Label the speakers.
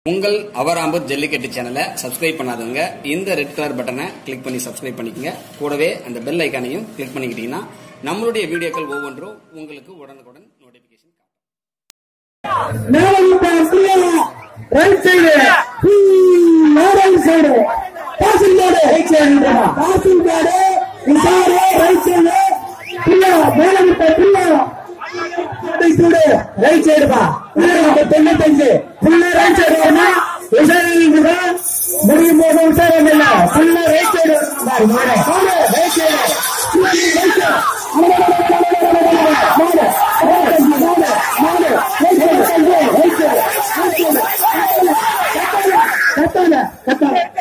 Speaker 1: உங்கள் அவராம்பூர் ஜல்லிக்கட்டு சேனலை சப்ஸ்கிரைப் பண்ணாதவங்க இந்த ரெட் கலர் பட்டனை கிளிக் பண்ணி சப்ஸ்கிரைப் பண்ணிக்கங்க கூடவே அந்த பெல் ஐக்கானையும் கிளிக் பண்ணிக்கிட்டீங்கன்னா நம்மளுடைய வீடியோக்கள் ஒவ்வொன்றும் உங்களுக்கு உடனுக்குடன் notification
Speaker 2: right side right side passing card right side passing card இசாரு ரைட் சைடு பிள்ளை மேல விட்ட பிள்ளை ரைட் சைடு ரைட் சைடு பா தொண்ணூத்தஞ்சு பிள்ளை ரைட் சைடு வரணும் விசாரிங்க முடியும் போது விசாரம் இல்ல பிள்ளை right side right side right side கத்தான கத்தான